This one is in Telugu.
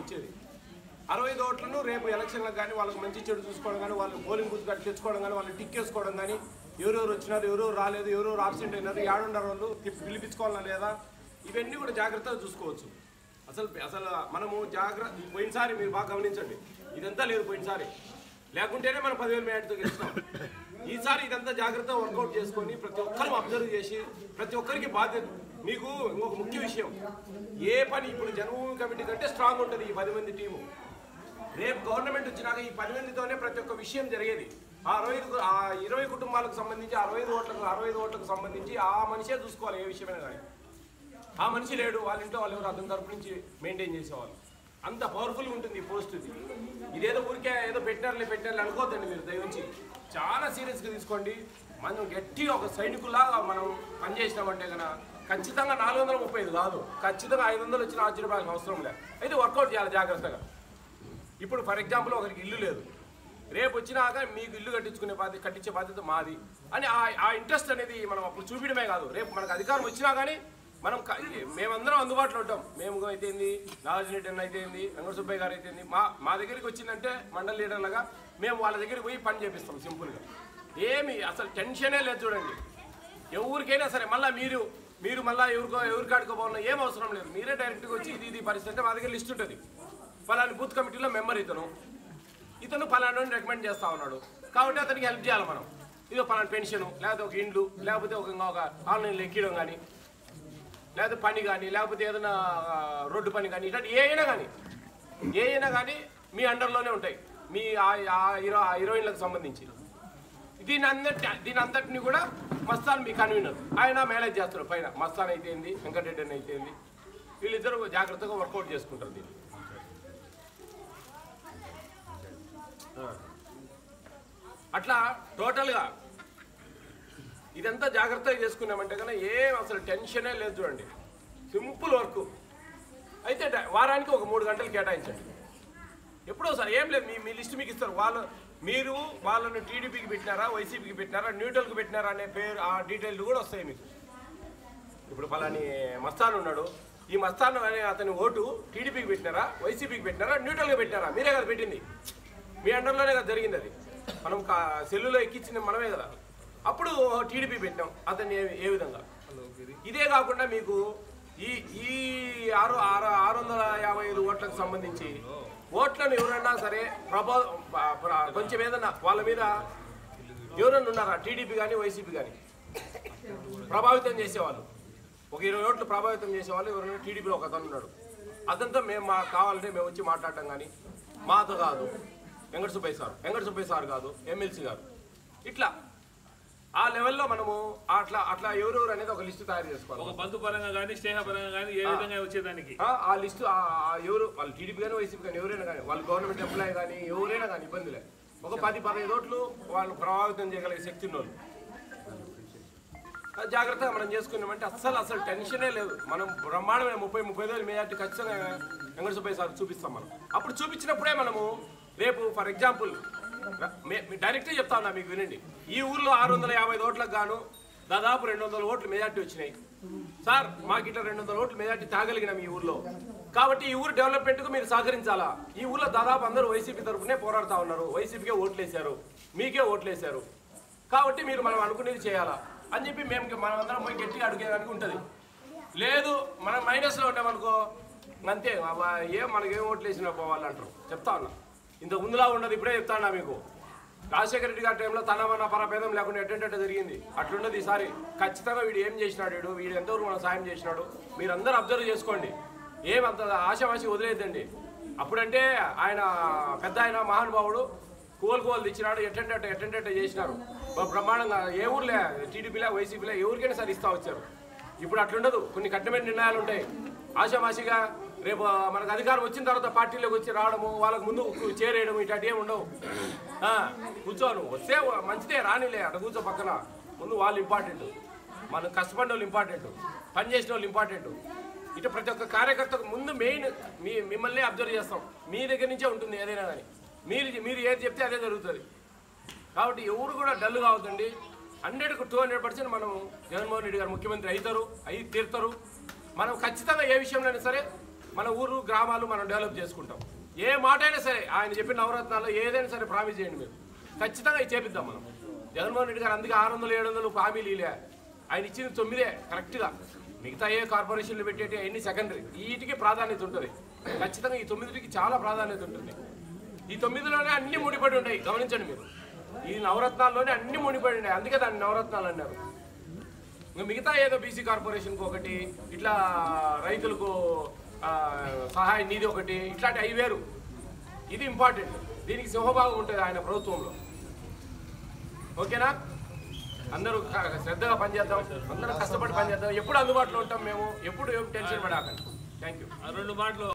వచ్చేది అరవై ఐదు ఓట్లను రేపు ఎలక్షన్లకు కానీ వాళ్ళకి మంచి చెడు చూసుకోవడం కానీ వాళ్ళు పోలింగ్ బూత్ కానీ తెచ్చుకోవడం కానీ వాళ్ళు టిక్ వేసుకోవడం కానీ ఎవరెవరు వచ్చినారు ఎవరెవరు రాలేదు ఎవరెవరు ఆబ్సెంట్ అయినారు ఏడున్నారు వాళ్ళు తిప్పి పిలిపించుకోవాలా లేదా ఇవన్నీ కూడా జాగ్రత్తగా చూసుకోవచ్చు అసలు అసలు మనము జాగ్రత్త పోయినసారి మీరు బాగా గమనించండి ఇదంతా లేదు పోయినసారి లేకుంటేనే మనం పదివేల మేటతో గెలిచినాం ఈసారి ఇదంతా జాగ్రత్తగా వర్కౌట్ చేసుకొని ప్రతి ఒక్కరు అబ్జర్వ్ చేసి ప్రతి ఒక్కరికి బాధ్యత మీకు ఇంకొక ముఖ్య విషయం ఏ పని ఇప్పుడు జన్మభూమి కమిటీ కంటే స్ట్రాంగ్ ఉంటుంది ఈ పది మంది టీము రేపు గవర్నమెంట్ వచ్చినాక ఈ పది మందితోనే ప్రతి ఒక్క విషయం జరిగేది ఆ అరవై ఐదు ఆ ఇరవై కుటుంబాలకు సంబంధించి అరవై ఐదు ఓట్లకు అరవై ఐదు ఓట్లకు సంబంధించి ఆ మనిషే చూసుకోవాలి ఏ విషయమైనా కానీ ఆ మనిషి లేడు వాళ్ళ ఇంట్లో వాళ్ళు ఎవరు అతని తరపు నుంచి మెయింటైన్ చేసేవాళ్ళు అంత పవర్ఫుల్గా ఉంటుంది ఈ పోస్ట్ ఇది ఇదేదో ఊరికే ఏదో పెట్టినారులే పెట్టినారులే అనుకోవద్దండి మీరు దయవుంచి చాలా సీరియస్గా తీసుకోండి మనం గట్టిగా ఒక సైనికులాగా మనం పనిచేసినామంటే కనుక ఖచ్చితంగా నాలుగు వందల ముప్పై ఐదు కాదు ఖచ్చితంగా ఐదు వందలు వచ్చిన ఆశ్చర్యపోవాల్సిన అవసరం లేదు అయితే వర్కౌట్ చేయాలి జాగ్రత్తగా ఇప్పుడు ఫర్ ఎగ్జాంపుల్ ఒకరికి ఇల్లు లేదు రేపు వచ్చినాక మీకు ఇల్లు కట్టించుకునే బాధ్యత కట్టించే బాధ్యత మాది అని ఆ ఆ ఇంట్రెస్ట్ అనేది మనం అప్పుడు చూపించడమే కాదు రేపు మనకు అధికారం వచ్చినా కానీ మనం క- మేమందరం అందుబాటులో ఉంటాం మేము అయితేంది నాగార్జున రెడ్డి అన్న అయితేంది వెంకట సుబ్బయ్య గారు అయితేంది మా మా దగ్గరికి వచ్చిందంటే మండల లీడర్లుగా మేము వాళ్ళ దగ్గరికి పోయి పని చేపిస్తాం సింపుల్గా ఏమి అసలు టెన్షనే లేదు చూడండి ఎవరికైనా సరే మళ్ళీ మీరు మీరు మళ్ళీ ఎవరికో ఎవరికి ఆడుకోబోన్నా ఏం అవసరం లేదు మీరే డైరెక్ట్గా వచ్చి ఇది ఇది పరిస్థితి అంటే మా దగ్గర లిస్ట్ ఉంటుంది ఫలాని బూత్ కమిటీలో మెంబర్ ఇతను ఇతను ఫలానా రికమెండ్ చేస్తా ఉన్నాడు కాబట్టి అతనికి హెల్ప్ చేయాలి మనం ఇది ఫలానా పెన్షన్ లేకపోతే ఒక ఇండ్లు లేకపోతే ఒక ఇంకా ఒక ఆన్లైన్లో ఎక్కడం కానీ లేకపోతే పని కానీ లేకపోతే ఏదైనా ఆ, రోడ్డు పని కానీ ఇట్లాంటి ఏ అయినా కానీ ఏ అయినా కానీ మీ అండర్లోనే ఉంటాయి మీ ఆ- ఆ ఇరవై ఆ హీరోయిన్లకు సంబంధించి దీని అందరి దీని అంతటిని కూడా మస్తాన్ మీ కన్వీనర్ ఆయన మేనేజ్ చేస్తారు పైన మస్తాన్ అయితే ఏంది వెంకటరెడ్డి అని అయితే ఏంది వీళ్ళిద్దరూ జాగ్రత్తగా వర్కౌట్ చేసుకుంటారు దీన్ని ఆ. అట్లా టోటల్గా ఇదంతా జాగ్రత్తగా చేసుకున్నామంటే కన్నా ఏం అసలు టెన్షనే లేదు చూడండి సింపుల్ వర్క్ అయితే డ- వారానికి ఒక మూడు గంటలు కేటాయించండి ఎప్పుడో సార్ ఏం లేదు మీ మీ లిస్ట్ మీకు ఇస్తారు వాళ్ళు మీరు వాళ్ళని టీడీపీకి పెట్టినారా వైసీపీకి పెట్టినారా న్యూట్రల్కి పెట్టినారా అనే పేరు ఆ డీటెయిల్ కూడా వస్తాయి మీకు ఇప్పుడు పలాని మస్తాన్ ఉన్నాడు ఈ మస్తాన్ అనే అతని ఓటు టీడీపీకి పెట్టినారా వైసీపీకి పెట్టినారా న్యూట్రల్గా పెట్టినారా మీరే కదా పెట్టింది మీ అండర్లోనే కదా జరిగింది అది మనం కా- సెల్లులో ఎక్కించింది మనమే కదా అప్పుడు టీడీపీ పెట్టాం అతన్ని ఏ- ఏ విధంగా ఇదే కాకుండా మీకు ఈ ఈ ఆరు ఆరు ఆరు వందల యాభై ఐదు ఓట్లకు సంబంధించి ఓట్లను ఎవరైనా సరే ప్రభా ప- ప్ర- కొంచెం ఏదన్నా వాళ్ళ మీద ఎవరన్నా ఉన్నారా టీడీపీ కానీ వైసీపీ కానీ ప్రభావితం చేసేవాళ్ళు ఒక ఇరవై ఓట్లు ప్రభావితం చేసేవాళ్ళు ఎవరైనా టీడీపీలో ఒక అతను ఉన్నాడు అతనితో మేము మాకు కావాలంటే మేము వచ్చి మాట్లాడటం కానీ మాతో కాదు వెంకట సుబ్బయ్య సార్ వెంకట సుబ్బయ్య సార్ కాదు ఎమ్మెల్సీ గారు ఇట్లా ఆ లెవెల్లో మనము అట్లా అట్లా ఎవరెవరు అనేది ఒక లిస్టు తయారు చేసుకోవాలి ఒక బంధు పరంగా కానీ స్నేహ పరంగా కానీ ఏ విధంగా వచ్చేదానికి ఆ, ఆ లిస్టు ఆ ఆ ఎవరు వాళ్ళు టీడీపీ కానీ వైసీపీ కానీ ఎవరైనా కానీ వాళ్ళు గవర్నమెంట్ ఎంప్లాయీ కానీ ఎవరైనా కానీ ఇబ్బంది లేదు ఒక పది పదహైదు ఓట్లు వాళ్ళు ప్రభావితం చేయగలిగే శక్తి ఉన్న వాళ్ళు అది జాగ్రత్తగా మనం చేసుకున్నామంటే అస్సలు అసలు టెన్షనే లేదు మనం బ్రహ్మాండమైన ముప్పై ముప్పై వేలు మేజార్టీ ఖచ్చితంగా వెంకట సుబ్బయ్య సార్ చూపిస్తాం మనం అప్పుడు చూపించినప్పుడే మనము రేపు ఫర్ ఎగ్జాంపుల్ డైరెక్ట్గా చెప్తా ఉన్నా మీకు వినండి ఈ ఊర్లో ఆరు వందల యాభై ఐదు ఓట్లకు గాను దాదాపు రెండు వందల ఓట్లు మెజార్టీ వచ్చినాయి సార్ మాకు ఇట్లా రెండు వందల ఓట్లు మెజార్టీ తాగలిగినాం ఈ ఊర్లో కాబట్టి ఈ ఊరు డెవలప్మెంట్కు మీరు సహకరించాలా ఈ ఊర్లో దాదాపు అందరూ వైసీపీ తరఫునే పోరాడుతా ఉన్నారు వైసీపీకే ఓట్లేశారు మీకే ఓట్లేశారు కాబట్టి మీరు మనం అనుకునేది చేయాలా అని చెప్పి మేము మనం అందరం పోయి గట్టిగా అడిగేదానికి ఉంటుంది లేదు మనం మైనస్లో ఉంటామనుకో అంతే అవ్వ, ఏం మనకి ఏం ఓట్లు వేసిన పోవాలి అంటారు చెప్తా ఉన్నా ఇంత ముందులా ఉండదు ఇప్పుడే చెప్తా ఉన్నా మీకు రాజశేఖర రెడ్డి గారి టైంలో తన మన పరభేదం లేకుండా ఎట్టంటే జరిగింది అట్లున్నది ఈసారి ఖచ్చితంగా వీడు ఏం చేసినాడు వీడు వీడు ఎంతవరకు మనం సాయం చేసినాడు మీరందరూ అబ్జర్వ్ చేసుకోండి ఏమంత ఆశామాషి వదిలేదండి అప్పుడంటే ఆయన పెద్ద ఆయన మహానుభావుడు కోలు కోలు తెచ్చినాడు ఎట్టంటే అట్ట ఎట్టంటే అట్ట చేసినారు బ- బ్రహ్మాండంగా ఏ ఊర్లే టీడీపీలే వైసీపీలే ఎవరికైనా సరే ఇస్తా వచ్చారు ఇప్పుడు అట్లుండదు కొన్ని కఠినమైన నిర్ణయాలు ఉంటాయి ఆశామాషిగా రేపు మనకు అధికారం వచ్చిన తర్వాత పార్టీలోకి వచ్చి రావడము వాళ్ళకు ముందు కు- చేరేయడం ఇట్లాంటి ఏమి ఉండవు ఆ, కూర్చోను వస్తే మంచిదే రానిలే అక్కడ కూర్చో పక్కన ముందు వాళ్ళు ఇంపార్టెంట్ మనం కష్టపడిన వాళ్ళు ఇంపార్టెంట్ పని చేసిన వాళ్ళు ఇంపార్టెంట్ ఇటు ప్రతి ఒక్క కార్యకర్తకు ముందు మెయిన్ మీ మిమ్మల్ని అబ్జర్వ్ చేస్తాం మీ దగ్గర నుంచే ఉంటుంది ఏదైనా కానీ మీరు మీరు ఏది చెప్తే అదే జరుగుతుంది కాబట్టి ఎవరు కూడా డల్ కావద్దండి హండ్రెడ్కు టూ హండ్రెడ్ పర్సెంట్ మనం జగన్మోహన్ రెడ్డి గారు ముఖ్యమంత్రి అవుతారు అయి తీరుతారు మనం ఖచ్చితంగా ఏ విషయంలో సరే మన ఊరు గ్రామాలు మనం డెవలప్ చేసుకుంటాం ఏ మాట అయినా సరే ఆయన చెప్పిన నవరత్నాల్లో ఏదైనా సరే ప్రామిస్ చేయండి మీరు ఖచ్చితంగా ఇది చేపిద్దాం మనం జగన్మోహన్ రెడ్డి గారు అందుకే ఆరు వందలు ఏడు వందలు హామీలు ఇలే ఆయన ఇచ్చింది తొమ్మిదే కరెక్ట్గా మిగతా ఏ కార్పొరేషన్లు పెట్టేటి అవన్నీ సెకండరీ వీటికి ప్రాధాన్యత ఉంటుంది ఖచ్చితంగా ఈ తొమ్మిదికి చాలా ప్రాధాన్యత ఉంటుంది ఈ తొమ్మిదిలోనే అన్ని ముడిపడి ఉంటాయి గమనించండి మీరు ఈ నవరత్నాల్లోనే అన్ని ముడిపడి ఉన్నాయి అందుకే దాన్ని నవరత్నాలు అన్నారు ఇంకా మిగతా ఏదో బీసీ కార్పొరేషన్కి ఒకటి ఇట్లా రైతులకు ఆ, సహాయ నిధి ఒకటి ఇట్లాంటి అవి వేరు ఇది ఇంపార్టెంట్ దీనికి సింహభాగం ఉంటుంది ఆయన ప్రభుత్వంలో ఓకేనా అందరూ క- శ్రద్ధగా పనిచేద్దాం అందరూ కష్టపడి పనిచేద్దాం ఎప్పుడు అందుబాటులో ఉంటాం మేము ఎప్పుడు ఏం టెన్షన్ పడాకండి థ్యాంక్ యూ ఆ రెండు మాటలు